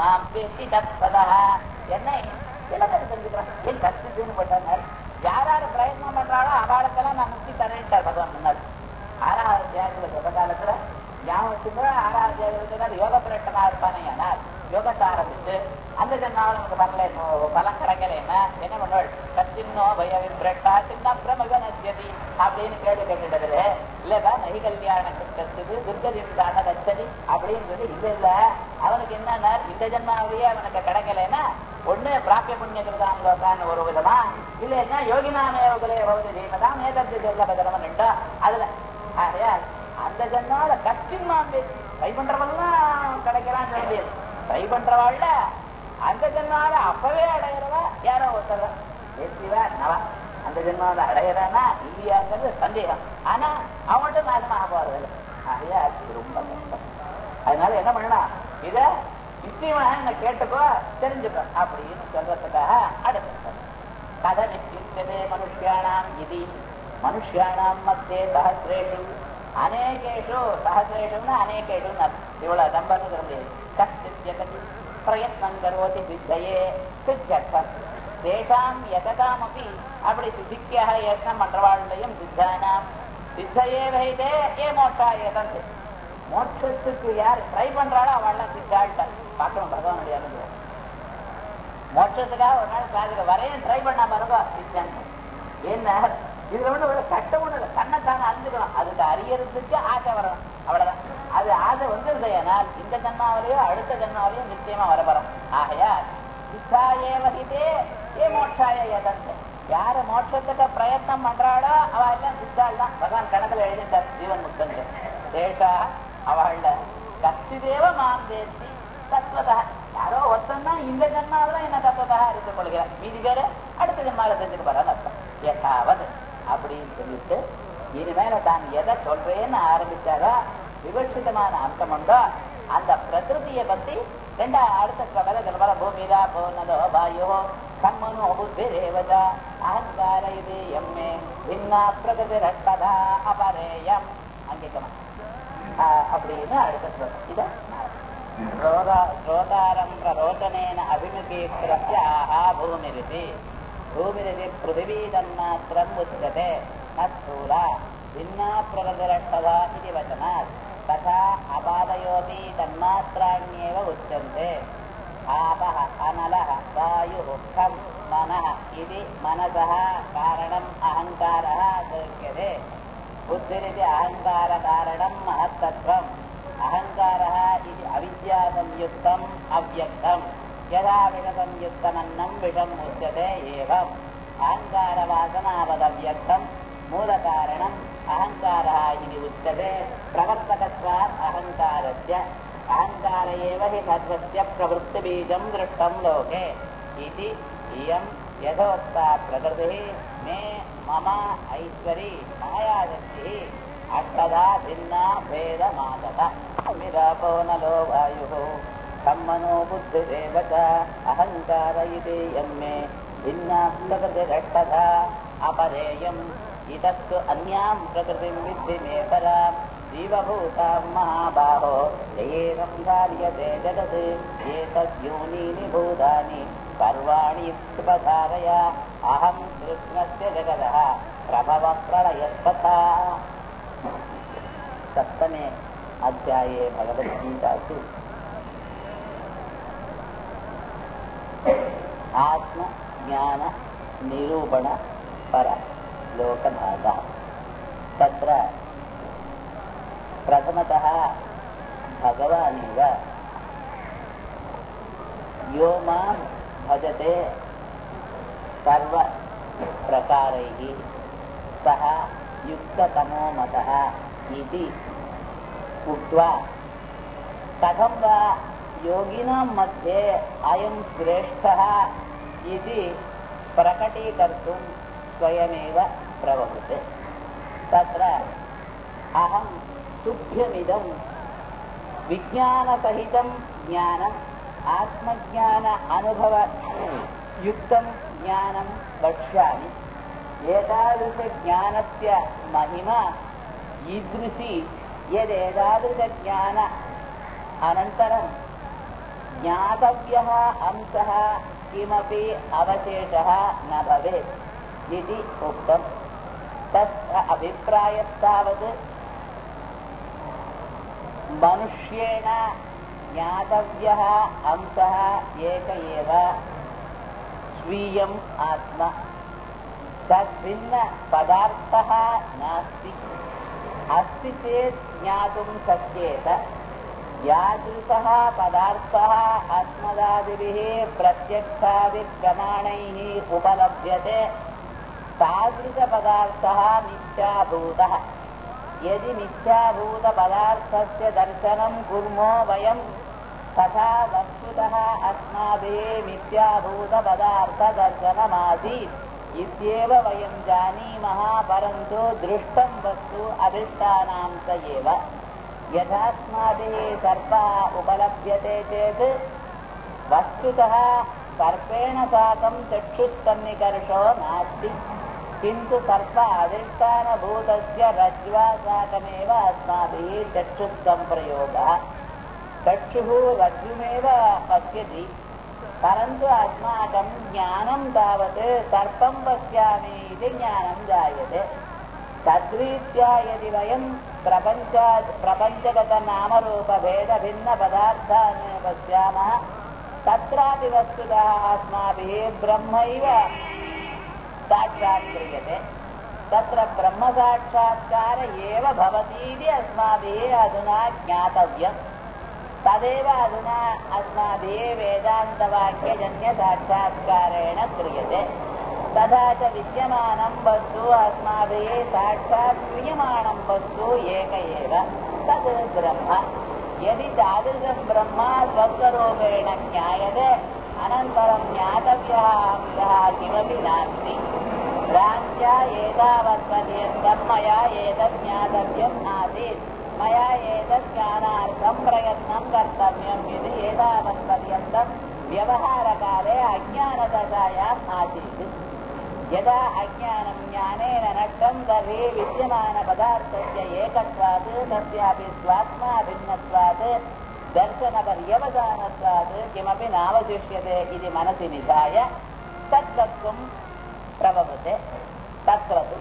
மாம் பேசி தத்பதா என்ன இலக்கணம் தெரிஞ்சுக்கிறேன் ஏன் கத்துக்குன்னு போட்டாங்க யார் யார் பிரயத்னம் பண்றாளோ அவளுக்கெல்லாம் நான் முக்தி தரேன்ட்டார் பகவான் முன்னாடி ஆறாவது அத்தியாயத்துல சொல்ற காலத்துல ஞாபகத்துக்கு ஆறாவது அத்தியாயத்துல யோக பிரட்டனா இருப்பானே ஆனால் யோகத்தை ஆரம்பிச்சு அந்த ஜென்மாவில் நமக்கு வரல பலம் கிடைக்கலன்னா என்ன பண்ணுவாள் கத்தின்னோ பயவின் பிரட்டா சின்ன பிரமக நத்தியதி அப்படின்னு கேள்வி கேட்டுட்டதுல இல்லப்பா நகி கல்யாண கத்துது துர்கதின் தான கச்சதி அப்படின்னு சொல்லி இல்ல இல்ல அவனுக்கு என்னன்னா இந்த ஜென்மாவிலேயே அவனுக்கு கிடைக்கலன்னா ஒண்ணு பிராப்பிய புண்ணிய கிருதான்னு ஒரு விதமா இல்லைன்னா யோகினாமே யோகலே பகுதி தீமதான் மேதத்து சொல்ல பதரமன் உண்டா அதுல ஆகையால் அந்த ஜென்மாவில கத்தின்மான் ட்ரை பண்றவெல்லாம் கிடைக்கிறான்னு சொல்ல முடியாது ட்ரை பண்றவாள்ல அந்த ஜென்மாவில அப்பவே அடையிறவா யாரோ ஒருத்தர் வெற்றிவா நவா அந்த ஜென்மாவில அடையிறானா இல்லையாங்கிறது சந்தேகம் ஆனா அவங்கள்ட்ட நாசமாக போறது இல்லை ஆகையா இது ரொம்ப கஷ்டம் அதனால என்ன பண்ணலாம் இத நிச்சயமாக என்ன கேட்டுக்கோ தெரிஞ்சுக்கோ அப்படின்னு சொல்றதுக்காக அடுத்த கதை நிச்சயத்ததே மனுஷியானாம் இது மனுஷியானாம் மத்தியே சஹசிரேஷு அநேகேஷு சஹசிரேஷுன்னு அநேகேஷு இவ்வளவு நம்பர்னு சொல்ல முடியாது கஷ்டித்யகதி பிரயத்னம் கரோதி சித்தையே சித்தர்த்தம் தேசாம் எததாமப்பி அப்படி சித்திக்காக யத்னம் பண்றவாழ்லையும் சித்தானாம் சித்தையே வைதே ஏ மோட்டா ஏதந்து மோட்சத்துக்கு யார் ட்ரை பண்றாளோ அவள்லாம் சித்தாள்கிட்ட பார்க்கணும் பகவானுடைய அனுபவம் மோட்சத்துக்காக ஒரு நாள் கிளாஸுக்கு வரையும் ட்ரை பண்ணா பாருங்க சித்தன் என்ன இதுல ஒண்ணு ஒரு கட்டம் ஒண்ணு இல்லை தன்னைத்தானே அறிஞ்சுக்கணும் அதுக்கு அறியறதுக்கு ஆசை வரணும் அவ்வளவுதான் அது ஆசை வந்துருது ஏனால் இந்த ஜன்மாவிலேயோ அடுத்த ஜன்மாவிலேயோ நிச்சயமா வரப்படும் ஆகையா சித்தாயே வகிதே ஏ மோட்சாய எதந்த யாரு மோட்சத்துக்கு பிரயத்னம் பண்றாளோ அவ எல்லாம் சித்தாள் தான் பகவான் கணக்குல எழுதிட்டார் ஜீவன் முக்தங்க தேஷா அவள்ல கத்திதேவ மாம் தேசி தத்துவதா யாரோ ஒருத்தன் தான் இந்த ஜன்மாவில என்ன தத்துவதாக இருந்து கொள்கிறார் மீதி பேரு அடுத்த ஜன்மாவில செஞ்சுட்டு போறான்னு அர்த்தம் எட்டாவது அப்படின்னு சொல்லிட்டு இனிமேல தான் எதை சொல்றேன்னு ஆரம்பிச்சாரா விவட்சிதமான அம்சம் உண்டோ அந்த பிரகிருதியை பத்தி ரெண்டா அடுத்த ஸ்லோகத்தில் வர பூமிதா பூர்ணதோ வாயோ கம்மனு புத்திரேவத அகங்கார இது எம்மே பின்னா பிரகதி ரட்டதா அபரேயம் அங்கிக்கணும் அப்படின்னு அடுத்த ஸ்லோகம் இதை श्रोतारम् प्ररोचनेन अभिमुखीकृत्य आहा भूमिरिति भूमिरिति पृथिवीतन्मात्रम् उच्यते न स्थूला भिन्ना प्रगतिरष्टदा इति वचनात् तथा अपादयोऽपि तन्मात्राण्येव उच्यन्ते आपः अनलः वायुः खम् मनः इति मनसः कारणम् अहङ्कारः दृश्यते बुद्धिरिति अहङ्कारकारणम् महत्तत्वम् अहङ्कारः इति अविद्यासंयुक्तम् अव्यक्तम् यदा विषसंयुक्तमन्नम् विषम् उच्यते एवम् अहङ्कारवासनावदव्यक्तम् मूलकारणम् अहङ्कारः इति उच्यते प्रवर्तकत्वात् अहङ्कारस्य अहङ्कार एव हि सर्वस्य प्रवृत्तिबीजम् दृष्टम् लोके इति इयम् यथोक्ता प्रकृतिः मे मम ऐश्वरी मायाशक्तिः अष्टधा भिन्ना भेदमागत मिरापो नलो वायुः कम्मनो बुद्धिरेव च अहङ्कार इति यन्मे भिन्ना प्रकृतिरष्टधा अपरेयम् इतस्तु अन्याम् प्रकृतिम् विद्धि मे पराम् जीवभूताम् महाबाहो ये संधार्यते जगत् एतद्यूनीनि भूतानि सर्वाणि उपधारय अहम् कृष्णस्य जगदः प्रभवप्रलयस्तथा सप्तमे अध्याये भगवद्गीतासु आत्मज्ञाननिरूपणपरलोकभागः तत्र प्रथमतः भगवानेव यो मां भजते सर्वप्रकारैः सः युक्ततमो मतः इति उक्त्वा कथं वा योगिनां मध्ये अयं श्रेष्ठः इति प्रकटीकर्तुं स्वयमेव प्रवहते तत्र अहं तुभ्यमिदं विज्ञानसहितं ज्ञानम् आत्मज्ञान अनुभवयुक्तं ज्ञानं वक्ष्यामि एतादृशज्ञानस्य महिमा ईदृशी यदेतादृशज्ञान अनन्तरं ज्ञातव्यः अंशः किमपि अवशेषः न भवेत् इति उक्तम् तस्य अभिप्रायस्तावत् मनुष्येण ज्ञातव्यः अंशः एक एव स्वीयम् आत्मा तद्भिन्नपदार्थः नास्ति अस्ति चेत् ज्ञातुं शक्येत यादृशः पदार्थः अस्मदादिभिः प्रत्यक्षादिप्रमाणैः उपलभ्यते तादृशपदार्थः मिथ्याभूतः यदि मिथ्याभूतपदार्थस्य दर्शनं कुर्मो वयं तथा वस्तुतः अस्माभिः मिथ्याभूतपदार्थदर्शनमासीत् इत्येव वयं जानीमः परन्तु दृष्टं वस्तु अधिष्ठानां स एव यथास्माभिः सर्पः उपलभ्यते चेत् वस्तुतः सर्पेण साकं चक्षुस्तन्निकर्षो नास्ति किन्तु सर्प अधिष्ठानभूतस्य रज्ज्वा साकमेव अस्माभिः चक्षुस्सम्प्रयोगः चक्षुः रज्जुमेव पश्यति परन्तु अस्माकं ज्ञानं तावत् सर्पं पश्यामि इति ज्ञानं जायते तद्रीत्या यदि वयं प्रपञ्चा प्रपञ्चगतनामरूपभेदभिन्नपदार्थान् पश्यामः तत्रापि वस्तुतः अस्माभिः ब्रह्मैव साक्षात्क्रियते तत्र ब्रह्मसाक्षात्कार एव भवतीति अस्माभिः अधुना ज्ञातव्यम् तदेव अधुना अस्माभिः वेदान्तवाक्यजन्यसाक्षात्कारेण क्रियते तथा च विद्यमानं वस्तु अस्माभिः साक्षात् क्रियमाणं वस्तु एक एव तद् ब्रह्म यदि तादृशं ब्रह्म स्वस्वरूपेण ज्ञायते अनन्तरं ज्ञातव्यः अंशः किमपि नास्ति भ्रान्त्या एतावत्पर्यन्तं मया एतत् ज्ञातव्यम् आसीत् मया एतत् ज्ञानार्थं प्रयत्नं कर्तव्यम् इति एतावत्पर्यन्तं व्यवहारकाले अज्ञानदशायाम् आसीत् यदा अज्ञानं ज्ञानेन नष्टं तर्हि विद्यमानपदार्थस्य एकत्वात् तस्यापि स्वात्मा भिन्नत्वात् दर्शनपर्यवसानत्वात् किमपि नावशिष्यते इति मनसि निधाय तद्वक्तुं प्रभवते तत्र तु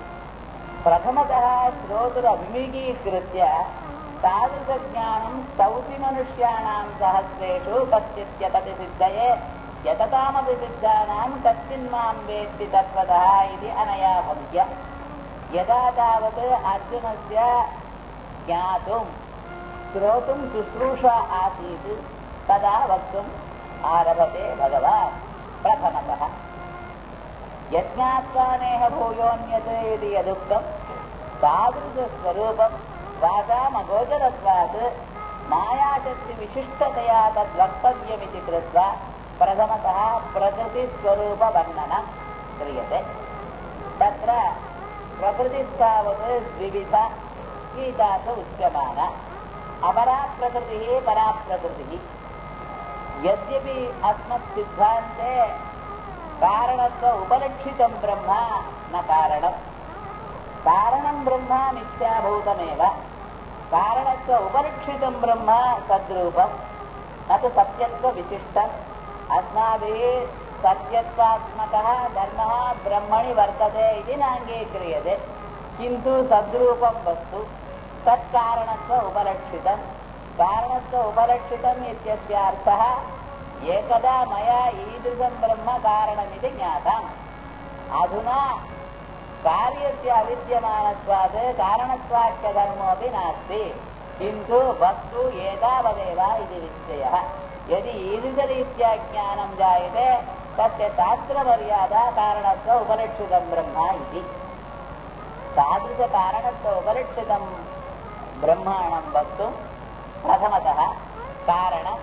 प्रथमतः श्रोतुरभिमुखीकृत्य तादृशज्ञानं स्तौति मनुष्याणां सहस्रेषु कश्चित्यतति सिद्धये यततामपि सिद्धानां कश्चिन्मां वेत्ति तत्त्वतः इति अनया भव्य यदा तावत् अर्जुनस्य ज्ञातुं श्रोतुं शुश्रूषा आसीत् तदा वक्तुम् आरभते भगवान् प्रथमतः यज्ञात्वानेह भूयोऽन्यत् इति यदुक्तं तादृशस्वरूपं वाचामगोचरत्वात् मायाशक्तिविशिष्टतया तद्वक्तव्यमिति कृत्वा प्रथमतः प्रकृतिस्वरूपवर्णनं क्रियते तत्र प्रकृतिस्तावत् द्विविधा गीता च उच्यमाना अपरा प्रकृतिः परा प्रकृतिः यद्यपि अस्मत् सिद्धान्ते कारणत्व उपलक्षितं ब्रह्म न कारणम् कारणं ब्रह्म मिथ्याभूतमेव कारणत्व उपलक्षितं ब्रह्म तद्रूपं न तु सत्यत्वविशिष्टम् अस्माभिः सत्यत्वात्मकः धर्मः ब्रह्मणि वर्तते इति नाङ्गीक्रियते किन्तु तद्रूपं वस्तु तत्कारणत्व उपलक्षितं कारणत्व उपलक्षितम् इत्यस्य अर्थः एकदा मया ईदृशं ब्रह्म कारणमिति ज्ञातम् अधुना कार्यस्य अविद्यमानत्वात् कारणत्वाच्च धर्मोऽपि नास्ति किन्तु वस्तु एतावदेव इति निश्चयः यदि ईदृशरीत्या ज्ञानं जायते तस्य शास्त्रमर्यादा कारणत्व उपलक्षितं ब्रह्म इति तादृशकारणत्व उपलक्षितं ब्रह्माणं वक्तुं प्रथमतः कारणं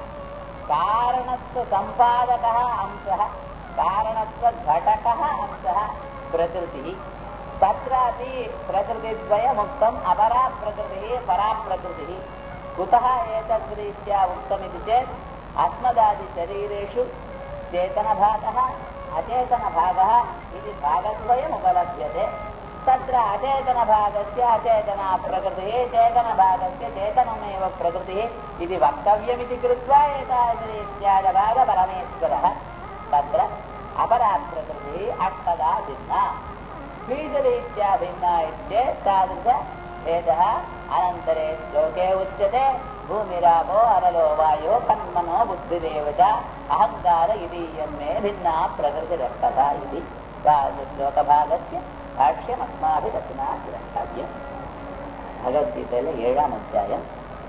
कारणत्वसम्पादकः अंशः कारणत्वघटकः अंशः प्रकृतिः तत्रापि प्रकृतिद्वयमुक्तम् अपरा प्रकृतिः परा प्रकृतिः कुतः एतद्रीत्या उक्तमिति चेत् अस्मदादिशरीरेषु चेतनभागः अचेतनभागः इति भागद्वयमुपलभ्यते तत्र अचेतनभागस्य अचेतना प्रकृतिः चेतनभागस्य चेतनमेव प्रकृतिः इति वक्तव्यमिति कृत्वा एतादृशरीत्यागभागपरमेश्वरः तत्र अपरा प्रकृतिः अष्टदा भिन्ना बीजरीत्या भिन्ना इत्येत् तादृश भेदः अनन्तरे श्लोके उच्यते भूमिरापो अरलो वायो कन्मनो बुद्धिरेव च अहङ्कार इदीयन्मे भिन्ना प्रकृतिरष्टता इति श्लोकभागस्य भाष्यमस्माभिरचना द्रष्टव्यम् பகவத்கீதையில ஏழாம் அத்தியாயம்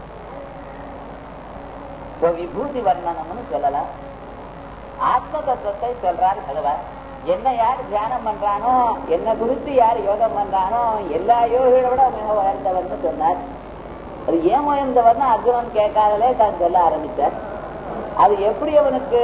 இப்போ விபூதி வர்ணனம்னு சொல்லலாம் ஆத்ம தத்துவத்தை சொல்றார் பகவான் என்ன யார் தியானம் பண்றானோ என்ன குறித்து யார் யோகம் பண்றானோ எல்லா யோகிகளை விட மிக உயர்ந்தவர்னு சொன்னார் அது ஏன் உயர்ந்தவர்னு அர்ஜுனன் கேட்காதலே தான் சொல்ல ஆரம்பித்தார் அது எப்படி அவனுக்கு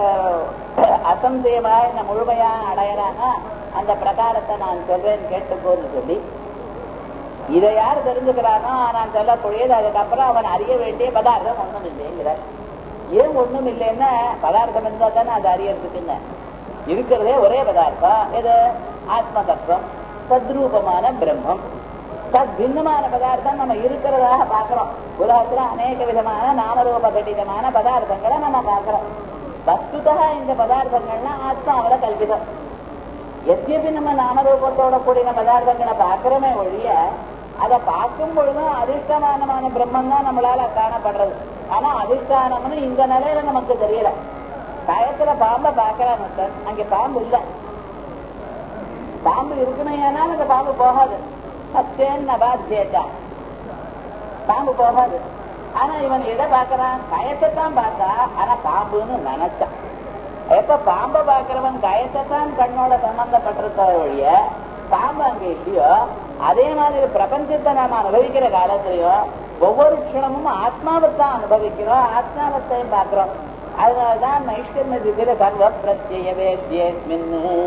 அசந்தயமா இந்த முழுமையா அடையறானா அந்த பிரகாரத்தை நான் சொல்றேன் கேட்டுக்கோன்னு சொல்லி இதை யார் தெரிஞ்சுக்கிறானோ நான் சொல்லக்கூடியது அதுக்கப்புறம் அவன் அறிய வேண்டிய பதார்த்தம் ஒண்ணும் இல்லைங்கிறார் ஏன் ஒண்ணும் இல்லைன்னா பதார்த்தம் இருந்தா தானே அது அறியறதுக்குன்னு இருக்கிறதே ஒரே பதார்த்தம் எது ஆத்ம தத்துவம் சத்ரூபமான பிரம்மம் தத் பின்னமான பதார்த்தம் நம்ம இருக்கிறதாக பார்க்கிறோம் உலகத்துல அநேக விதமான நாமரூப கட்டிதமான பதார்த்தங்களை நம்ம பார்க்கிறோம் வஸ்துதா இந்த பதார்த்தங்கள்லாம் ஆத்மாவில கல்பிதம் எத்தியப்பி நம்ம நாமரூபத்தோட கூடின பதார்த்தங்களை பார்க்கிறோமே ஒழிய அதை பார்க்கும் பொழுதும் அதிஷ்டானமான பிரம்மன் தான் நம்மளால காணப்படுறது ஆனா அதிஷ்டானம்னு இந்த நிலையில நமக்கு தெரியல பயத்துல பாம்பை பார்க்கலாம் சார் அங்க பாம்பு இல்ல பாம்பு இருக்குமே ஆனால் அந்த பாம்பு போகாது சத்தேன் நபாத்தியேட்டா பாம்பு போகாது ஆனா இவன் எதை பார்க்கறான் கயத்தைத்தான் பார்த்தா ஆனா பாம்புன்னு நினைச்சான் எப்ப பாம்பை பார்க்கிறவன் கயத்தைத்தான் கண்ணோட சம்பந்தப்பட்டிருக்க ஒழிய பாம்பு அங்க இல்லையோ அதே மாதிரி பிரபஞ்சத்தை நாம அனுபவிக்கிற காலத்திலயும் ஒவ்வொரு க்ஷணமும் ஆத்மாவைத்தான் அனுபவிக்கிறோம் ஆத்மாவத்தையும் பார்க்கிறோம் அதனால்தான் நைஷ்கர்ம சர்வ பிரத்ய வேத்யேஸ்மின்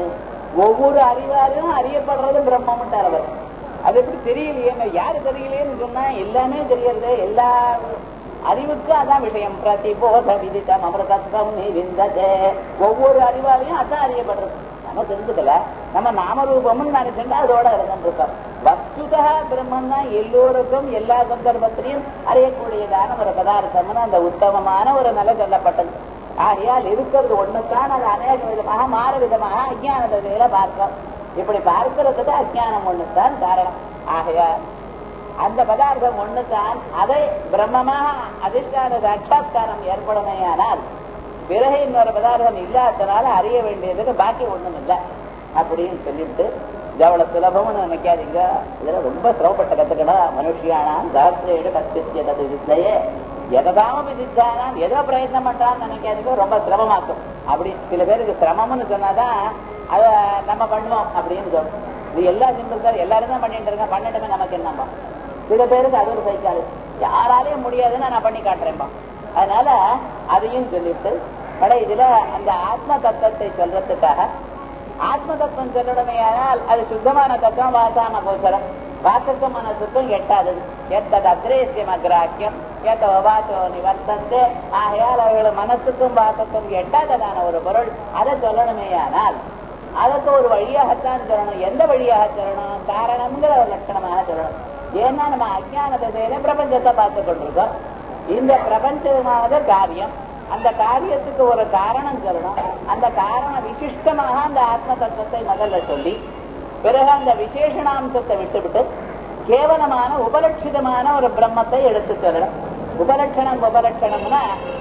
ஒவ்வொரு அறிவாலும் அறியப்படுறது பிரம்மம் அவர் அது எப்படி தெரியலையே யாரு தெரியலையேன்னு சொன்னா எல்லாமே தெரியறது எல்லா அறிவுக்கும் அதான் விஷயம் பிரதிபோத விதித்தம் அமிர்தத்வம் நிவிந்ததே ஒவ்வொரு அறிவாலையும் அதான் அறியப்படுறது நம்ம தெரிஞ்சுக்கல நம்ம நாமரூபம்னு நினைச்சுட்டா அதோட இருந்துருக்கோம் வஸ்துதா பிரம்மன் தான் எல்லோருக்கும் எல்லா சந்தர்ப்பத்திலையும் அறியக்கூடியதான ஒரு பதார்த்தம்னு அந்த உத்தமமான ஒரு நிலை சொல்லப்பட்டது ஆகையால் இருக்கிறது ஒண்ணுதான் அது அநேக விதமாக மாற விதமாக அஜான திசையில பார்க்கிறோம் இப்படி பார்க்கிறதுக்கு அஜானம் ஒண்ணுதான் காரணம் ஆகையால் அந்த பதார்த்தம் ஒண்ணுதான் அதை பிரம்மமாக அதிர்ஷ்டான சாட்சா்காரம் ஏற்படுமையானால் பிறகு இன்னொரு பதார்த்தம் இல்லாதனால அறிய வேண்டியதுக்கு பாக்கி ஒண்ணும் இல்லை அப்படின்னு சொல்லிட்டு எவ்வளவு சுலபம்னு நினைக்காதீங்க இதுல ரொம்ப சிரமப்பட்ட கத்துக்கணும் மனுஷியானா சாஸ்திரேடு கத்தியது வித்தையே எதாம விதிச்சானாம் எதோ பிரயத்னம் பண்றான்னு நினைக்காதீங்க ரொம்ப சிரமமாக்கும் அப்படி சில பேருக்கு சிரமம்னு சொன்னாதான் அத நம்ம பண்ணுவோம் அப்படின்னு சொல்லும் இது எல்லா சிம்பிள் எல்லாரும் தான் பண்ணிட்டு இருக்கேன் பண்ணிட்டுமே நமக்கு என்னம்பா சில பேருக்கு அது ஒரு சைக்காது யாராலையும் முடியாதுன்னு நான் பண்ணி காட்டுறேன்பா அதனால அதையும் சொல்லிட்டு பட இதுல அந்த ஆத்ம தத்துவத்தை சொல்றதுக்காக ஆத்ம தத்துவம் சொல்லணுமையானால் அது சுத்தமான தத்துவம் வாசாம கோசரம் வாசத்துவம் மனசுக்கும் எட்டாதது எத்தது அக்ரேசியம் அக்ராக்கியம் ஏத்த வபாத்தோ நிவர்த்தந்து ஆகையால் அவர்கள் மனசுக்கும் வாசத்துக்கும் எட்டாததான ஒரு பொருள் அதை சொல்லணுமேயானால் அதற்கு ஒரு வழியாகத்தான் சொல்லணும் எந்த வழியாக சொல்லணும் காரணம்ங்கிற ஒரு லட்சணமாக சொல்லணும் ஏன்னா நம்ம அஜான திசையில பிரபஞ்சத்தை பார்த்து கொண்டிருக்கோம் இந்த பிரபஞ்சமானது காரியம் அந்த காரியத்துக்கு ஒரு காரணம் சொல்லணும் அந்த காரண விசிஷ்டமாக அந்த ஆத்ம தத்துவத்தை முதல்ல சொல்லி பிறகு அந்த விசேஷணாம்சத்தை விட்டுவிட்டு கேவலமான உபலட்சிதமான ஒரு பிரம்மத்தை எடுத்து சொல்லணும் உபலட்சணம் உபலட்சணம்னா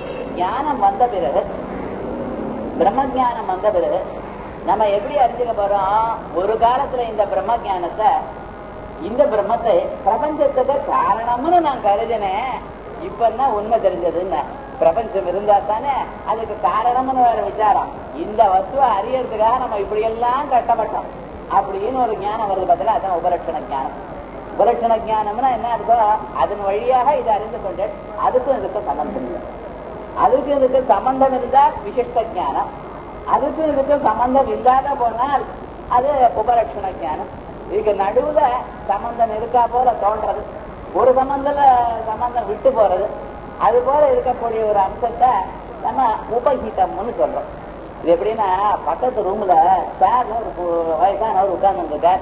ஞானம் வந்த பிறகு பிரம்ம ஜானம் வந்த பிறகு நம்ம எப்படி அறிஞ்சுக்க போறோம் ஒரு காலத்துல இந்த பிரம்ம ஜானத்தை இந்த பிரம்மத்தை பிரபஞ்சத்துக்கு காரணம்னு நான் கருதினேன் இப்ப என்ன உண்மை தெரிஞ்சதுன்னு பிரபஞ்சம் இருந்தா தானே அதுக்கு காரணம்னு வேற விசாரம் இந்த வஸ்துவை அறியறதுக்காக நம்ம இப்படி எல்லாம் கட்டப்பட்டோம் அப்படின்னு ஒரு ஞானம் வருது பார்த்தா அதான் உபலட்சண ஞானம் உபலட்சண ஞானம்னா என்ன அர்த்தம் அதன் வழியாக இதை அறிந்து கொண்டு அதுக்கும் இதுக்கும் சம்பந்தம் இல்லை அதுக்கும் இதுக்கு சம்பந்தம் இருந்தால் விசிஷ்ட ஞானம் அதுக்கும் இதுக்கும் சம்பந்தம் இல்லாத போனால் அது உபலட்சண ஞானம் இதுக்கு நடுவுல சம்பந்தம் இருக்கா போல தோன்றது ஒரு சம்பந்தல சம்பந்தம் விட்டு போறது அது போல இருக்கக்கூடிய ஒரு அம்சத்தை நம்ம உபஹிதம்னு சொல்றோம் இது எப்படின்னா பக்கத்து ரூம்ல சார் ஒரு வயசானவர் உட்கார்ந்து இருக்கார்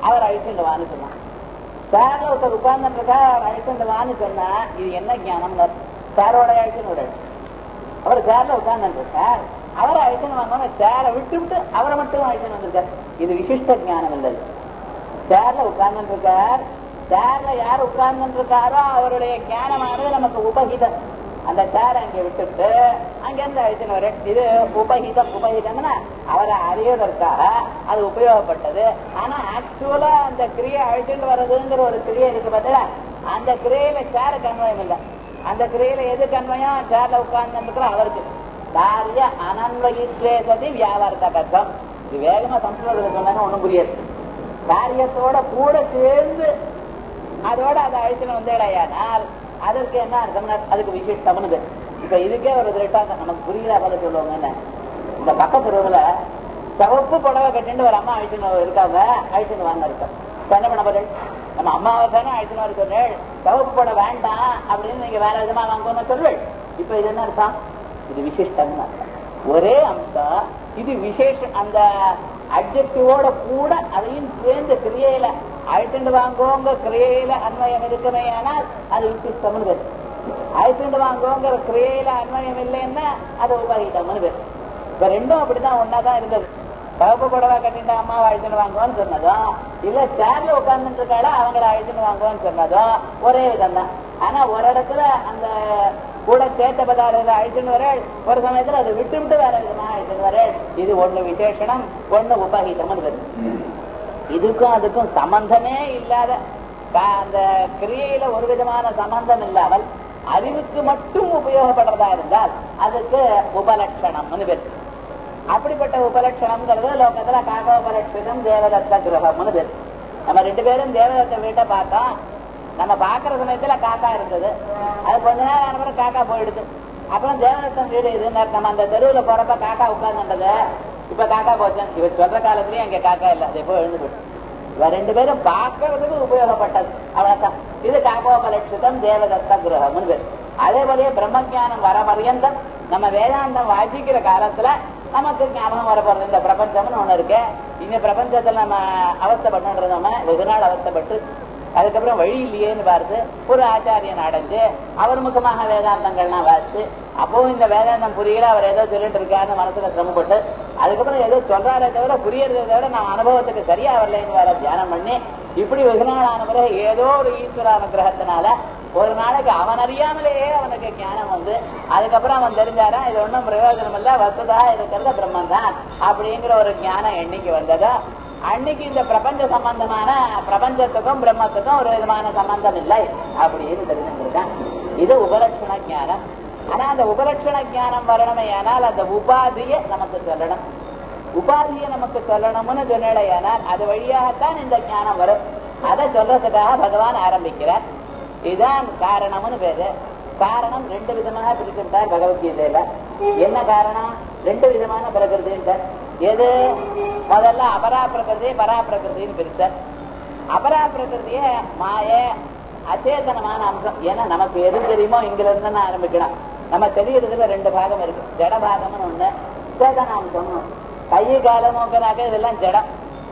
அவர் அழிச்சுட்டு வான்னு சொன்னான் சார்ல ஒருத்தர் உட்கார்ந்துட்டு இருக்கா அவர் அழிச்சுட்டு வான்னு சொன்னா இது என்ன ஞானம் சாரோட அழிச்சுன்னு விடணும் அவர் சேர்ல உட்கார்ந்து இருக்கார் அவரை அழைச்சுன்னு வாங்க சேரை விட்டு விட்டு அவரை மட்டும் அழைச்சுன்னு வந்திருக்கார் இது விசிஷ்ட ஞானம் இல்லை சேர்ல உட்கார்ந்து இருக்கார் சேர்ல யார் உட்கார்ந்து இருக்காரோ அவருடைய ஞானமானது நமக்கு உபகிதம் அந்த சேரை அங்கே விட்டுட்டு அங்கிருந்து அழைச்சுன்னு வர இது உபகிதம் உபகிதம்னா அவரை அறிவதற்காக அது உபயோகப்பட்டது ஆனா ஆக்சுவலா அந்த கிரியை அழைச்சிட்டு வர்றதுங்கிற ஒரு கிரியை இருக்கு பார்த்தா அந்த கிரியையில சேருக்கு அன்வயம் இல்லை அந்த கிரியையில எது கண்மையும் சேர்ல உட்கார்ந்து அவருக்கு காரிய அனன்வயித்வே சதி வியாபாரத்தகம் இது வேகமா சம்ஸ்கிருதத்தில் சொன்னாங்க ஒண்ணும் புரியாது காரியத்தோட கூட சேர்ந்து அதோட அதை அழிச்சுன்னு வந்தேடையானால் அதற்கு என்ன அர்த்தம்னா அதுக்கு விசிஷ்டம்னு இப்ப இதுக்கே ஒரு திரட்டாங்க நமக்கு புரியல போல சொல்லுவாங்க என்ன இந்த பக்கத்து ரோடுல சிவப்பு புடவை கட்டிட்டு ஒரு அம்மா அழிச்சுன்னு இருக்காங்க அழிச்சுன்னு வாங்க இருக்கோம் என்ன பண்ண பதில் நம்ம அம்மாவை தானே அழைச்சுன்னு வர சொன்னேன் சிவப்பு புடவை வேண்டாம் அப்படின்னு நீங்க வேற விதமா வாங்குவோம்னு சொல்லுவேன் இப்ப இது என்ன அர்த்தம் இது விசிஷ்டம் ஒரே அம்சம் இது விசேஷம் அந்த அப்ஜெக்டிவோட கூட அதையும் சேர்ந்த கிரியையில அழைத்துண்டு வாங்குவோங்க கிரியையில அன்வயம் இருக்குமே ஆனால் அது விசிஷ்டம்னு பேர் அழைத்துண்டு வாங்குவோங்கிற கிரியையில அன்வயம் இல்லைன்னா அது உபகிதம்னு பேர் இப்ப ரெண்டும் அப்படிதான் ஒன்னாதான் இருந்தது கவப்பு புடவை கட்டிட்டு அம்மாவை அழைச்சுன்னு வாங்குவோன்னு சொன்னதும் இல்ல சேர்ல உட்கார்ந்துட்டு இருக்காள அவங்கள அழைச்சுன்னு வாங்குவோன்னு சொன்னதும் ஒரே விதம் தான் ஆனா ஒரு இடத்துல அந்த கூட சேர்த்த பதார்த்தத்தை அழைச்சுன்னு வரேள் ஒரு சமயத்துல அதை விட்டு விட்டு வேற விதமா அழைச்சுன்னு வரேள் இது ஒண்ணு விசேஷனம் ஒண்ணு உபகிதம் இதுக்கும் அதுக்கும் சம்பந்தமே இல்லாத அந்த கிரியையில ஒரு விதமான சம்பந்தம் இல்லாமல் அறிவுக்கு மட்டும் உபயோகப்படுறதா இருந்தால் அதுக்கு உபலட்சணம்னு பேர் அப்படிப்பட்ட உபலட்சணம்ங்கிறது லோகத்துல காகோபலட்சணம் தேவதத்த கிரகம்னு பேர் நம்ம ரெண்டு பேரும் தேவதத்த வீட்டை பார்த்தோம் நம்ம பாக்குற சமயத்துல காக்கா இருந்தது அது கொஞ்ச நேரம் ஆன பிறகு காக்கா போயிடுது அப்புறம் தேவதத்தன் வீடு இதுன்னு நம்ம அந்த தெருவுல போறப்ப காக்கா உட்கார்ந்துட்டது இப்ப காக்கா போச்சு இவ சொல்ற காலத்திலயும் அங்க காக்கா இல்ல அது எப்போ எழுந்து போயிடுச்சு இவ ரெண்டு பேரும் பார்க்கறதுக்கு உபயோகப்பட்டது அவ்வளவுதான் இது காகோபலட்சிதம் தேவதத்த கிரகம்னு பேர் அதே போலயே பிரம்மஜானம் வர பரியந்தம் நம்ம வேதாந்தம் வாசிக்கிற காலத்துல நமக்கு ஞாபகம் வர போறது இந்த பிரபஞ்சம்னு ஒண்ணு இருக்கு இந்த பிரபஞ்சத்துல நம்ம அவஸ்தப்பட்டு நம்ம வெகு நாள் அவஸ்தப்பட்டு அதுக்கப்புறம் வழி இல்லையேன்னு பார்த்து ஒரு ஆச்சாரியன் அடைஞ்சு அவர் முகமாக வேதாந்தங்கள்லாம் வாசிச்சு அப்பவும் இந்த வேதாந்தம் புரியல அவர் ஏதோ சொல்லிட்டு இருக்காருன்னு மனசுல சிரமப்பட்டு அதுக்கப்புறம் ஏதோ சொல்றாரே தவிர புரியறதை தவிர நம்ம அனுபவத்துக்கு சரியா வரலைன்னு வேற தியானம் பண்ணி இப்படி வெகு நாள் ஆன பிறகு ஏதோ ஒரு ஈஸ்வர அனுகிரகத்தினால ஒரு நாளைக்கு அவன் அறியாமலேயே அவனுக்கு ஞானம் வந்து அதுக்கப்புறம் அவன் தெரிஞ்சாரா இது ஒன்றும் பிரயோஜனம் இல்ல வசதா இருக்கிறது பிரம்மன் தான் அப்படிங்கிற ஒரு ஞானம் எண்ணிக்கை வந்ததா அன்னைக்கு இந்த பிரபஞ்ச சம்பந்தமான பிரபஞ்சத்துக்கும் பிரம்மத்துக்கும் ஒரு விதமான சம்பந்தம் இல்லை அப்படின்னு தெரிஞ்சுருக்கான் இது உபலட்சண ஞானம் ஆனா அந்த உபலட்சண ஞானம் வரணுமே ஆனால் அந்த உபாதியை நமக்கு சொல்லணும் உபாதியை நமக்கு சொல்லணும்னு சொன்னேனால் அது வழியாகத்தான் இந்த ஞானம் வரும் அதை சொல்றதுக்காக பகவான் ஆரம்பிக்கிறார் இதுதான் காரணம்னு பேரு காரணம் ரெண்டு விதமாக பிரிச்சிருந்தார் பகவத்கீதையில என்ன காரணம் ரெண்டு விதமான பிரகிருதின்றார் எது முதல்ல அபரா பிரகிருதி பரா பிரகிருதின்னு பிரித்தார் அபரா பிரகிருதிய மாய அச்சேதனமான அம்சம் ஏன்னா நமக்கு எது தெரியுமோ இங்கில இருந்து ஆரம்பிக்கலாம் நம்ம தெரியறதுல ரெண்டு பாகம் இருக்கு ஜட பாகம்னு ஒண்ணு சேதனாம்சம் கை கால நோக்கினாக்க இதெல்லாம் ஜடம்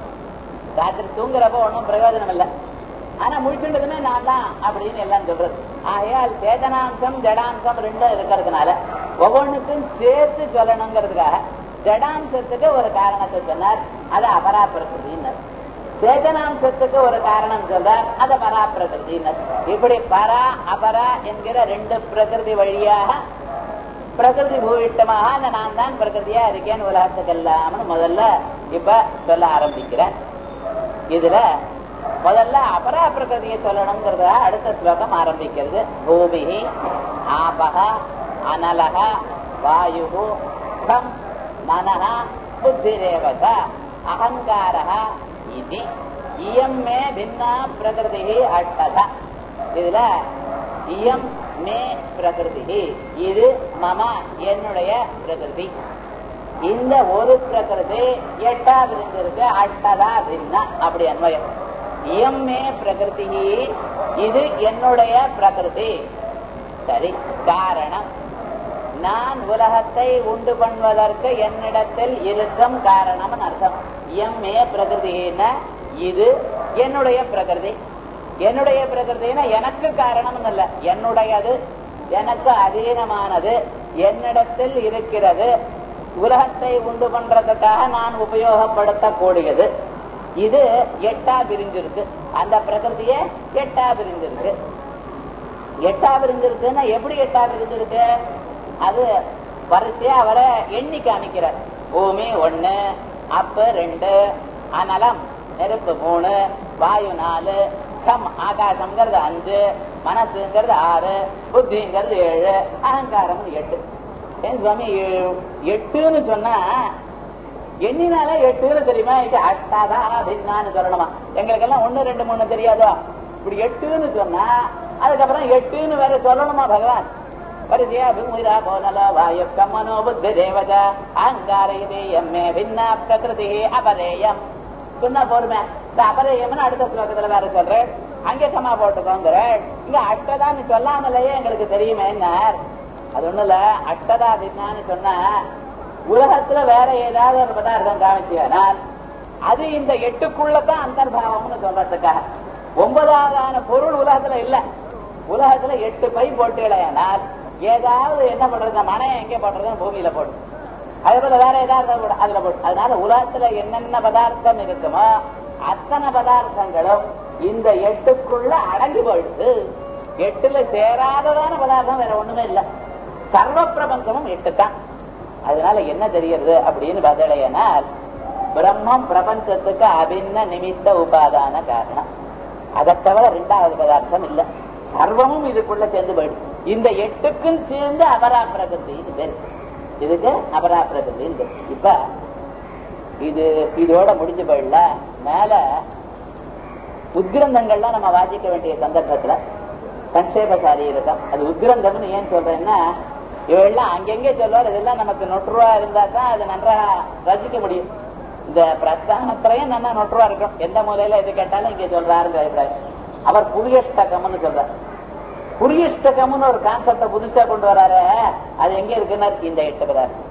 ராத்திரி தூங்குறப்ப ஒன்றும் பிரயோஜனம் இல்லை ஆனா முழிச்சுட்டதுமே நான் தான் அப்படின்னு எல்லாம் சொல்றது ஆகையால் சேதனாம்சம் ஜடாம்சம் ரெண்டும் இருக்கிறதுனால ஒவ்வொன்றுக்கும் சேர்த்து சொல்லணுங்கிறதுக்காக ஜடாம்சத்துக்கு ஒரு காரணத்தை சொன்னார் அது அபரா பிரகிருதினர் சேதனாம்சத்துக்கு ஒரு காரணம் சொல்றார் அது பரா பிரகிருதினர் இப்படி பரா அபரா என்கிற ரெண்டு பிரகிருதி வழியாக பிரகிருதி பூயிட்டமாக அந்த நான் தான் பிரகிருதியா இருக்கேன் உலகத்துக்கு இல்லாமல் முதல்ல இப்ப சொல்ல ஆரம்பிக்கிறேன் இதுல முதல்ல அபரா பிரகிருதியை சொல்லணுங்கிறத அடுத்த ஸ்லோகம் ஆரம்பிக்கிறது பூமி ஆபக அனலக வாயு கம் மனஹ புத்திரேவக அகங்காரக இது இயம் மே பின்னா பிரகிருதி அட்டத இதுல இயம் மே பிரகிருதி இது மம என்னுடைய பிரகிருதி இந்த ஒரு பிரகிருதி எட்டாவது இருக்கு அட்டதா பின்னா அப்படி அன்வயம் இயம் மே பிரகிருதி இது என்னுடைய பிரகிருதி சரி காரணம் நான் உலகத்தை உண்டு பண்ணுவதற்கு என்னிடத்தில் இருக்கும் காரணம் அர்த்தம் எம் மே பிரகிருதின இது என்னுடைய பிரகிருதி என்னுடைய பிரகிருதினா எனக்கு காரணம் அல்ல என்னுடையது எனக்கு அதீனமானது என்னிடத்தில் இருக்கிறது உலகத்தை உண்டு பண்றதுக்காக நான் உபயோகப்படுத்தக்கூடியது இது எட்டா பிரிஞ்சிருக்கு அந்த பிரகிருதியே எட்டா பிரிஞ்சிருக்கு எட்டா பிரிஞ்சிருக்குன்னா எப்படி எட்டா பிரிஞ்சிருக்கு அது வரிசையா அவரை எண்ணி காமிக்கிறார் பூமி ஒண்ணு அப்பு ரெண்டு அனலம் நெருப்பு மூணு வாயு நாலு கம் ஆகாசம்ங்கிறது அஞ்சு மனசுங்கிறது ஆறு புத்திங்கிறது ஏழு அகங்காரம் எட்டு ஏன் சுவாமி ஏ- எட்டுன்னு சொன்னா எண்ணினாலே எட்டுன்னு தெரியுமா இது அட்டாதா பின்னான்னு சொல்லணுமா எங்களுக்கெல்லாம் ஒண்ணு ரெண்டு மூணு தெரியாதோ இப்படி எட்டுன்னு சொன்னா அதுக்கப்புறம் எட்டுன்னு வேற சொல்லணுமா பகவான் வரிசையா பூமிரா கோனல வாயு கம்மனோ புத்தி தேவத அங்கார இது எம்மே பின்னா பிரகிருதி அபரேயம் சொன்னா போருமே இந்த அபரேயம்னு அடுத்த ஸ்லோகத்துல வேற சொல்றேன் அங்கே சமா போட்டுக்கோங்கிற இங்க அட்டதான்னு சொல்லாமலேயே எங்களுக்கு தெரியுமே என்ன அது ஒண்ணு இல்ல அட்டதா பின்னான்னு சொன்னா உலகத்துல வேற ஏதாவது ஒரு பதார்த்தம் காமிச்சியானால் அது இந்த எட்டுக்குள்ளதான் அந்தர்பாவம்னு சொல்றதுக்காக ஒன்பதாவதான பொருள் உலகத்துல இல்ல உலகத்துல எட்டு பை போட்டுடையானால் ஏதாவது என்ன பண்றது மனையை எங்கே போடுறதுன்னு பூமியில போட்டு அதே போல வேற ஏதாவது போடு, அதுல போட்டு அதனால உலகத்துல என்னென்ன பதார்த்தம் இருக்குமோ அத்தனை பதார்த்தங்களும் இந்த எட்டுக்குள்ள அடங்கி போயிடுது எட்டுல சேராததான பதார்த்தம் வேற ஒண்ணுமே இல்ல சர்வ பிரபஞ்சமும் எட்டு தான் அதனால என்ன தெரியுது அப்படின்னு பதிலையனால் பிரம்மம் பிரபஞ்சத்துக்கு அபின்ன நிமித்த உபாதான காரணம் அதை தவிர ரெண்டாவது பதார்த்தம் இல்ல சர்வமும் இதுக்குள்ள சேர்ந்து போயிடும் இந்த எட்டுக்கும் சேர்ந்து அபரா பிரகிருத்தின்னு பேரு இதுக்கு அபரா பிரகிருத்தின்னு பேரு இப்ப இது இதோட முடிஞ்சு போயிடல மேல உத்கிரந்தங்கள்லாம் நம்ம வாசிக்க வேண்டிய சந்தர்ப்பத்துல சங்கேபசாரி இருக்கும் அது உத்கிரந்தம்னு ஏன் சொல்றேன்னா இவெல்லாம் அங்கெங்கே சொல்லுவார் இதெல்லாம் நமக்கு நொற்றுவா இருந்தா தான் அது நன்றாக ரசிக்க முடியும் இந்த பிரஸ்தானத்திலையும் நல்லா நொற்றுவா இருக்கும் எந்த மூலையில எது கேட்டாலும் இங்க சொல்றாருங்கிற அபிப்பிராயம் அவர் புரியஷ்டகம்னு சொல்றார் புரியஷ்டகம்னு ஒரு கான்செப்ட புதுசா கொண்டு வராரு அது எங்க இருக்குன்னா இந்த எட்டு பதார்த்தம்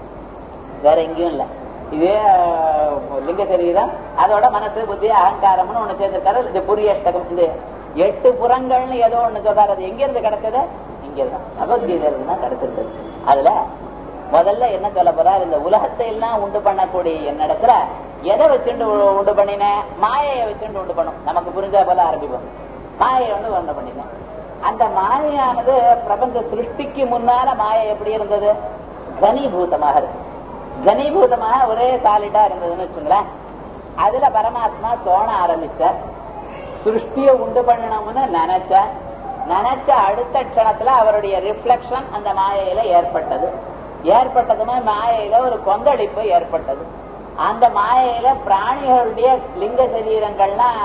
வேற எங்கேயும் இல்ல இதே அஹ், லிங்க சரீரம் அதோட மனசு புத்தி அகங்காரம்னு ஒண்ணு சேர்ந்திருக்காரு இது புரியஷ்டகம் இது எட்டு புறங்கள்னு ஏதோ ஒண்ணு சொல்றாரு அது எங்க இருந்து கிடைச்சது இங்க இருந்து பகவத்கீதை இருந்து தான் கிடைச்சிருக்கு அதுல முதல்ல என்ன சொல்ல போறார் இந்த உலகத்தை எல்லாம் உண்டு பண்ணக்கூடிய என்னிடத்துல எதை வச்சுட்டு உ- உண்டு பண்ணினேன் மாயையை வச்சுட்டு உண்டு பண்ணும் நமக்கு புரிஞ்சா போல ஆரம்பிப்போம் மாயை ஒண்ணு உண்டு பண்ணினேன் அந்த மாயையானது பிரபஞ்ச சிருஷ்டிக்கு முன்னால மாயை எப்படி இருந்தது கனீபூதமாக இருக்கு கனீபூதமாக ஒரே சாலிடா இருந்ததுன்னு வச்சுங்களேன் அதுல பரமாத்மா தோண ஆரம்பிச்சார் சிருஷ்டியை உண்டு பண்ணணும்னு நினைச்ச நினைச்ச அடுத்த க்ஷணத்துல அவருடைய ரிஃப்ளெக்ஷன் அந்த மாயையில ஏற்பட்டது ஏற்பட்டதுமே மாயையில ஒரு கொந்தளிப்பு ஏற்பட்டது அந்த மாயையில பிராணிகளுடைய லிங்க சரீரங்கள்லாம்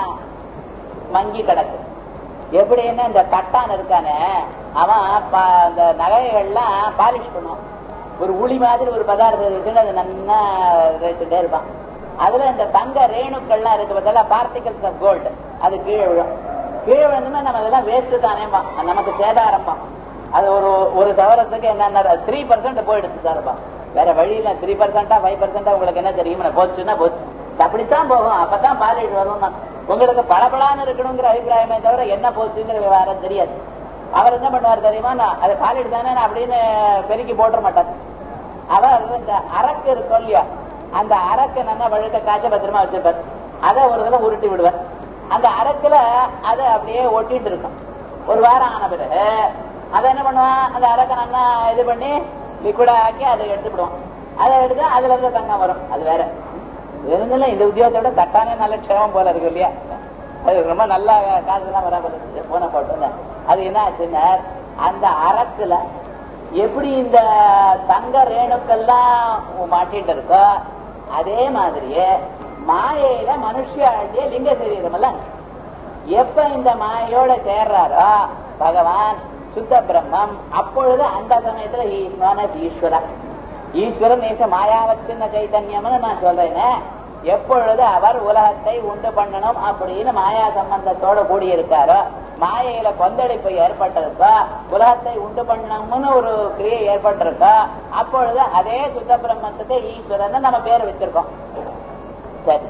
மங்கி கிடக்கு எப்படின்னா இந்த கட்டான் இருக்கானே அவன் ப- அந்த நகைகள்லாம் பாலிஷ் பண்ணுவான் ஒரு உளி மாதிரி ஒரு பதார்த்தம் இருக்குன்னு அது நன்னா வச்சுட்டே இருப்பான் அதுல இந்த தங்க ரேணுக்கள்லாம் இருக்கு பார்த்தா பார்ட்டிகல்ஸ் ஆஃப் கோல்டு அது கீழே விழும் கீழே விழுந்துன்னா நம்ம அதெல்லாம் வேஸ்ட் தானேப்பா அது நமக்கு சேதாரம்பா அது ஒரு ஒரு சவரத்துக்கு என்னென்ன த்ரீ பர்சன்ட் போயிடுச்சு சார்ப்பா வேற வழியில த்ரீ பர்சன்டா ஃபைவ் பர்சன்டா உங்களுக்கு என்ன தெரியுமா போச்சுன்னா போச்சு அப்படித்தான் போகும் அப்பதான் பாலிஷ் வரும் உங்களுக்கு பளபளான்னு இருக்கணுங்கிற அபிப்பிராயமே தவிர என்ன போச்சுங்கிற விவகாரம் தெரியாது அவர் என்ன பண்ணுவார் தெரியுமா நான் அது பாலிட் தானே நான் அப்படின்னு பெருக்கி போட்டுற மாட்டார் அவர் இந்த அரக்கு இருக்கும் இல்லையா அந்த அரக்கு நல்லா வழுக்க காய்ச்ச பத்திரமா வச்சிருப்பார் அதை ஒரு தடவை உருட்டி விடுவார் அந்த அரக்குல அதை அப்படியே ஒட்டிட்டு இருக்கும் ஒரு வாரம் ஆன பிறகு அதை என்ன பண்ணுவான் அந்த அரக்கை நல்லா இது பண்ணி லிக்விடா ஆக்கி அதை எடுத்துவிடுவான் அதை எடுத்து அதுல இருந்து தங்கம் வரும் அது வேற இருந்தாலும் இந்த உத்தியோகத்தை விட தட்டானே நல்ல க்ஷேமம் போல இருக்கு இல்லையா அது ரொம்ப நல்லா காசுலாம் வராமல் இருந்துச்சு போன போட்டு அது என்ன ஆச்சுன்னா அந்த அரக்குல எப்படி இந்த தங்க ரேணுக்கெல்லாம் மாட்டிட்டு இருக்கோ அதே மாதிரியே மாயையில மனுஷியாண்டிய லிங்க சரீரம் எல்லாம் எப்ப இந்த மாயோட சேர்றாரோ பகவான் சுத்த பிரம்மம் அப்பொழுது அந்த சமயத்துல ஈஸ்வரன ஈஸ்வரன் ஈஸ்வரன் நேச மாயாவத்தின சைத்தன்யம்னு நான் சொல்றேனே எப்பொழுது அவர் உலகத்தை உண்டு பண்ணணும் அப்படின்னு மாயா சம்பந்தத்தோட கூடியிருக்காரோ மாயையில கொந்தளிப்பு ஏற்பட்டிருக்கோ உலகத்தை உண்டு பண்ணணும்னு ஒரு கிரியை ஏற்பட்டிருக்கோ அப்பொழுது அதே சுத்த பிரம்மத்துக்கு ஈஸ்வரன் நம்ம பேர் வச்சிருக்கோம் சரி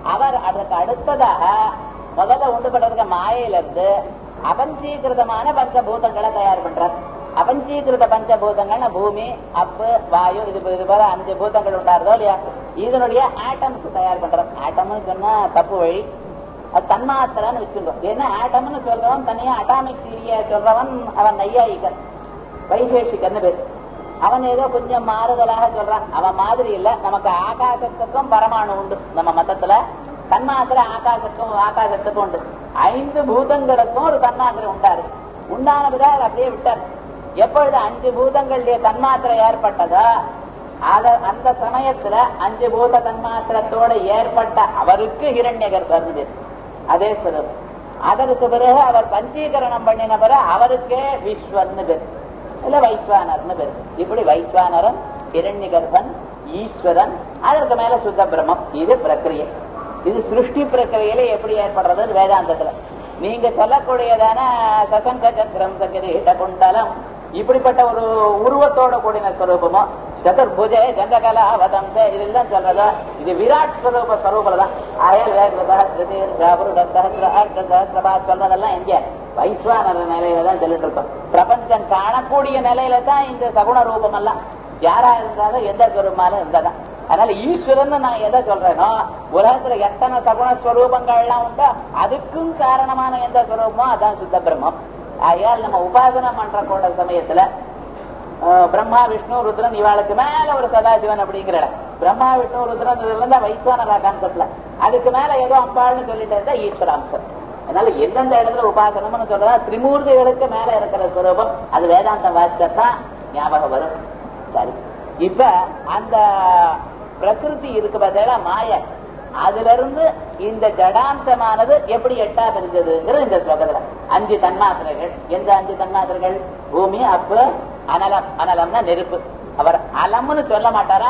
அவர் அதற்கு அடுத்ததாக முதல்ல உண்டு பண்றதுக்கு மாயையில இருந்து அபஞ்சீகிருதமான பஞ்சபூதங்களை தயார் பண்றார் அபஞ்சீகிருத பஞ்சபூதங்கள்னா பூமி அப்பு வாயு இது இது போல அஞ்சு பூதங்கள் உண்டாருதோ இல்லையா இதனுடைய ஆட்டம்ஸ் தயார் பண்றோம் ஆட்டம்னு சொன்னா தப்பு வழி அது தன்மாத்திரன்னு வச்சுக்கோ ஏன்னா ஆட்டம்னு சொல்றவன் தனியா அட்டாமிக் தியரிய சொல்றவன் அவன் நையாயிகன் வைசேஷிகன்னு பேர் அவன் ஏதோ கொஞ்சம் மாறுதலாக சொல்றான் அவன் மாதிரி இல்ல நமக்கு ஆகாசத்துக்கும் பரமாணு உண்டு நம்ம மதத்துல தன்மாத்திரை ஆகாசத்துக்கும் ஆகாசத்துக்கும் உண்டு ஐந்து பூதங்களுக்கும் ஒரு தன்மாத்திரை உண்டாரு உண்டான பிறகு அதை அப்படியே விட்டார் எப்பொழுது அஞ்சு பூதங்களுடைய தன்மாத்திரை ஏற்பட்டதோ அத அந்த சமயத்துல அஞ்சு பூத தன்மாத்திரத்தோட ஏற்பட்ட அவருக்கு ஹிரண்ய கர்ப்பர் அதே ஸ்வரூபம் அதற்கு பிறகு அவர் பஞ்சீகரணம் பண்ணின பிறகு அவருக்கே விஸ்வர்னு பேர் இல்ல வைஸ்வானர்னு பேர் இப்படி வைஸ்வானரன் இரண்ய கர்ப்பன் ஈஸ்வரன் அதற்கு மேல சுத்த பிரம்மம் இது பிரக்கிரியை இது சிருஷ்டி பிரக்கிரியில எப்படி ஏற்படுறது வேதாந்தத்துல நீங்க சொல்லக்கூடியதான சசங்க சக்கரம் சங்கரீட குண்டலம் இப்படிப்பட்ட ஒரு உருவத்தோட கூடின ஸ்வரூபமோ சதுர்புஜே ஜங்ககலா வதம்ச இதெல்லாம் சொல்றதா இது விராட் ஸ்வரூப ஸ்வரூபம் தான் ஆயல் வேகபா சொல்றதெல்லாம் எங்க வைஸ்வானர் நிலையில தான் சொல்லிட்டு இருக்கோம் பிரபஞ்சம் காணக்கூடிய நிலையில தான் இந்த சகுண ரூபம் எல்லாம் யாரா இருந்தாலும் எந்த ஸ்வரூபமாலும் இருந்ததான் அதனால ஈஸ்வரன் நான் எதை சொல்றேனோ உலகத்துல எத்தனை சகுண ஸ்வரூபங்கள் எல்லாம் உண்டோ அதுக்கும் காரணமான எந்த ஸ்வரூபமோ அதான் சுத்த பிரம்மம் ஆகையால் நம்ம உபாசனை பண்ற கூட சமயத்துல பிரம்மா விஷ்ணு ருத்ரன் இவாளுக்கு மேல ஒரு சதாசிவன் அப்படிங்கிற பிரம்மா விஷ்ணு ருத்ரன் இருந்தா வைஸ்வானரா கான்செப்ட்ல அதுக்கு மேல ஏதோ அம்பாள்னு சொல்லிட்டு இருந்தா ஈஸ்வராம்சம் அதனால எந்தெந்த இடத்துல உபாசனம்னு சொல்றதா திரிமூர்த்திகளுக்கு மேல இருக்கிற ஸ்வரூபம் அது வேதாந்தம் வாசிச்சதான் ஞாபகம் வரும் சரி இப்ப அந்த பிரகிருதி இருக்கு பார்த்தா மாய அதுல இருந்து இந்த ஜடாம்சமானது எப்படி எட்டா பிரிஞ்சதுங்கிறது இந்த ஸ்லோகத்துல அஞ்சு தன்மாத்திரைகள் எந்த அஞ்சு தன்மாத்திரைகள் பூமி அப்பு அனலம் அனலம்னா நெருப்பு அவர் அலம்னு சொல்ல மாட்டாரா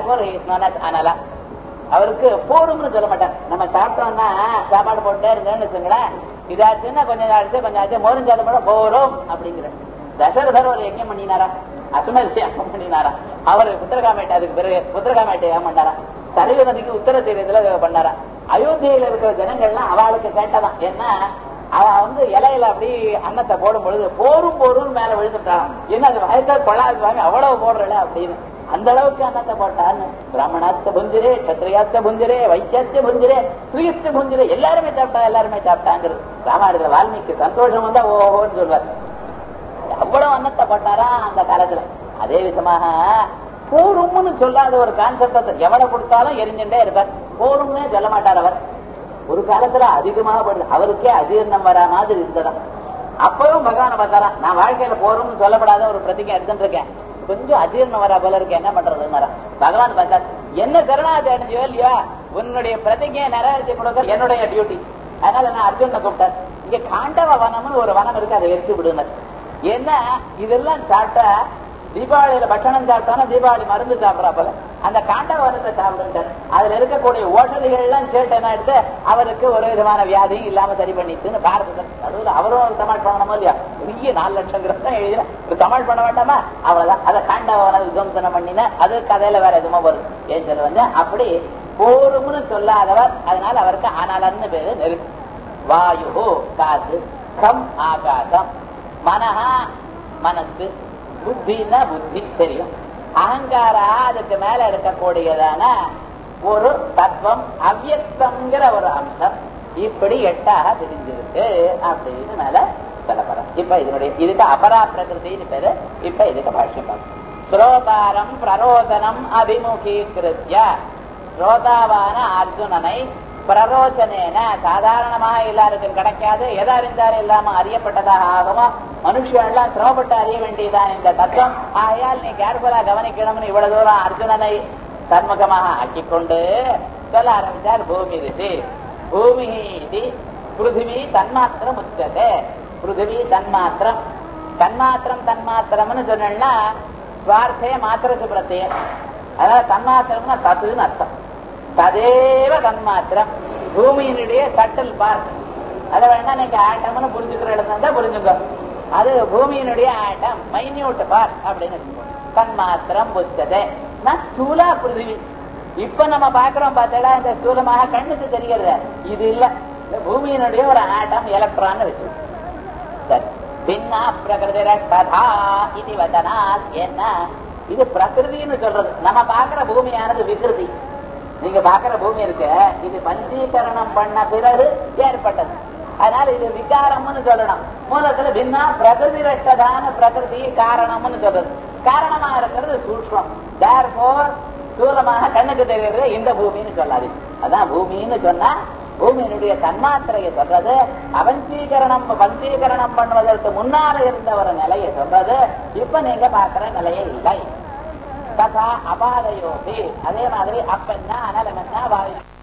அனலம் அவருக்கு போரும்னு சொல்ல மாட்டார் நம்ம சாப்பிட்டோம்னா சாப்பாடு போட்டே இருந்தேன்னு வச்சுங்களேன் இதாச்சுன்னா கொஞ்சம் ஆச்சு கொஞ்சம் ஆச்சு மோரும் கூட போரும் அப்படிங்கிற தசரதர் ஒரு யஜ்யம் பண்ணினாரா அசுமதி யாகம் பண்ணினாரா அவர் புத்திரகாமேட்டை அதுக்கு பிறகு புத்திரகாமேட்டை யாகம் பண்ணாரா சரிவு நதிக்கு உத்தர தீரத்துல பண்ணாரா அயோத்தியில இருக்கிற ஜனங்கள்லாம் அவளுக்கு கேட்டதான் ஏன்னா அவ வந்து இலையில அப்படி அன்னத்தை போடும் பொழுது போரும் போரும் மேல விழுந்துட்டான் என்ன அது வயசால் கொள்ளாது சுவாமி அவ்வளவு போடுறல அப்படின்னு அந்த அளவுக்கு அன்னத்தை போட்டான்னு பிராமணாத்த புஞ்சிரே கத்திரியாத்த புஞ்சிரே வைத்தியாத்த புஞ்சிரே ஸ்ரீஸ்த புஞ்சிரே எல்லாருமே சாப்பிட்டா எல்லாருமே சாப்பிட்டாங்கிறது ராமாயணத்துல வால்மீகி சந்தோஷம் வந்தா ஓஹோன்னு சொல்வார் அவ்வளவு அன்னத்தை போட்டாரா அந்த காலத்துல அதே விதமாக போரும்னு சொல்லாத ஒரு கான்செப்ட் எவ்வளவு கொடுத்தாலும் எரிஞ்சுட்டே இருப்பார் போரும்னே சொல்ல மாட்டார் அவர் ஒரு காலத்துல அதிகமாக படுது அவருக்கே அஜீர்ணம் வரா மாதிரி இருந்ததா அப்பவும் பகவான பார்த்தாரா நான் வாழ்க்கையில போறோம்னு சொல்லப்படாத ஒரு பிரதிகை எடுத்துட்டு இருக்கேன் கொஞ்சம் அஜீர்ணம் வரா போல இருக்கு என்ன பண்றதுன்னு பகவான் பார்த்தார் என்ன சரணாதி அடைஞ்சியோ இல்லையா உன்னுடைய பிரதிகையை நிறைவேற்றி கொடுக்க என்னுடைய டியூட்டி அதனால நான் அர்ஜுன கூப்பிட்டேன் இங்க காண்டவ வனம்னு ஒரு வனம் இருக்கு அதை எடுத்து விடுனர் ஏன்னா இதெல்லாம் சாப்பிட்டா தீபாவளியில பட்சணம் சாப்பிட்டோம்னா தீபாவளி மருந்து சாப்பிடறா போல அந்த காண்டவ வரத்தை சாப்பிடுட்டார் அதுல இருக்கக்கூடிய ஓஷதிகள் எல்லாம் கேட்டு என்ன எடுத்து அவருக்கு ஒரு விதமான வியாதியும் இல்லாம சரி பண்ணிட்டுன்னு பாரதத்தில் நடுவில் அவரும் ஒரு தமிழ் பண்ணணுமோ இல்லையா பெரிய நாலு லட்சம் கிரஸ்தான் எழுதின ஒரு தமிழ் பண்ண வேண்டாமா அவ்வளவுதான் அதை காண்டவ வன வித்வம்சனம் பண்ணின அது கதையில வேற எதுவுமோ வரும் ஏன் சொல்ல வந்து அப்படி போரும்னு சொல்லாதவர் அதனால அவருக்கு அனலன்னு பேரு நெருப்பு வாயு காற்று கம் ஆகாசம் மனஹா மனசு புத்தினா புத்தி தெரியும் அகங்காரா அதுக்கு மேல இருக்கக்கூடியதான ஒரு தத்துவம் அவ்யக்தங்கிற ஒரு அம்சம் இப்படி எட்டாக பிரிஞ்சிருக்கு அப்படின்னு மேல சொல்லப்படும் இப்ப இதனுடைய இதுக்கு அபரா பிரகிருத்தின்னு பேரு இப்ப இதுக்கு பாஷ்யம் பார்க்கணும் ஸ்ரோதாரம் பிரரோதனம் அபிமுகீகிருத்திய ஸ்ரோதாவான அர்ஜுனனை பிரரோச்சனேன சாதாரணமாக எல்லாருக்கும் கிடைக்காது எதை அறிந்தாலும் இல்லாம அறியப்பட்டதாக ஆகுமோ மனுஷன் எல்லாம் சிரமப்பட்டு அறிய வேண்டியதான் இந்த தத்துவம் ஆகையால் நீ கேர்ஃபுல்லா கவனிக்கணும்னு இவ்வளவு தூரம் அர்ஜுனனை தன்முகமாக ஆக்கிக் கொண்டு சொல்ல ஆரம்பிச்சார் பூமி ரிஷி பூமி இது பிருத்திவி தன்மாத்திரம் உச்சதே பிருத்திவி தன்மாத்திரம் தன்மாத்திரம் தன்மாத்திரம்னு சொன்னா சுவார்த்தே மாத்திரத்து பிரத்தியம் அதனால தன்மாத்திரம்னா தத்துன்னு அர்த்தம் ததேவ தன்மாத்திரம் பூமியினுடைய சட்டல் பார்ட் அதை வேணா நீங்க ஆட்டம்னு புரிஞ்சுக்கிற இடத்துல தான் புரிஞ்சுக்கோ அது பூமியினுடைய ஆட்டம் மைன்யூட் பார்ட் அப்படின்னு தன்மாத்திரம் புத்ததே ஸ்தூலா பிருத்திவி இப்ப நம்ம பாக்குறோம் பார்த்தா இந்த ஸ்தூலமாக கண்ணுக்கு தெரிகிறது இது இல்ல இந்த பூமியினுடைய ஒரு ஆட்டம் எலக்ட்ரான் வச்சு சரி பின்னா பிரகிருதி கதா இது வதனா என்ன இது பிரகிருதின்னு சொல்றது நம்ம பாக்குற பூமியானது விகிருதி நீங்க பாக்குற பூமி இருக்கு இது பஞ்சீகரணம் பண்ண பிறகு ஏற்பட்டது அதனால இது விகாரம்னு சொல்லணும் மூலத்துல பின்னா பிரகிருதி ரட்டதான பிரகிருதி காரணம்னு சொல்றது காரணமா இருக்கிறது சூக்மம் தேர்போர் ஸ்தூலமாக கண்ணுக்கு தெரிகிறது இந்த பூமின்னு சொல்லாது அதான் பூமின்னு சொன்னா பூமியினுடைய தன்மாத்திரையை சொல்றது அவஞ்சீகரணம் பஞ்சீகரணம் பண்ணுவதற்கு முன்னால இருந்த ஒரு நிலையை சொல்றது இப்ப நீங்க பாக்குற நிலையே இல்லை ததா அபாதையோபி அதே மாதிரி அப்பென்ன அனலமென்ன வாயு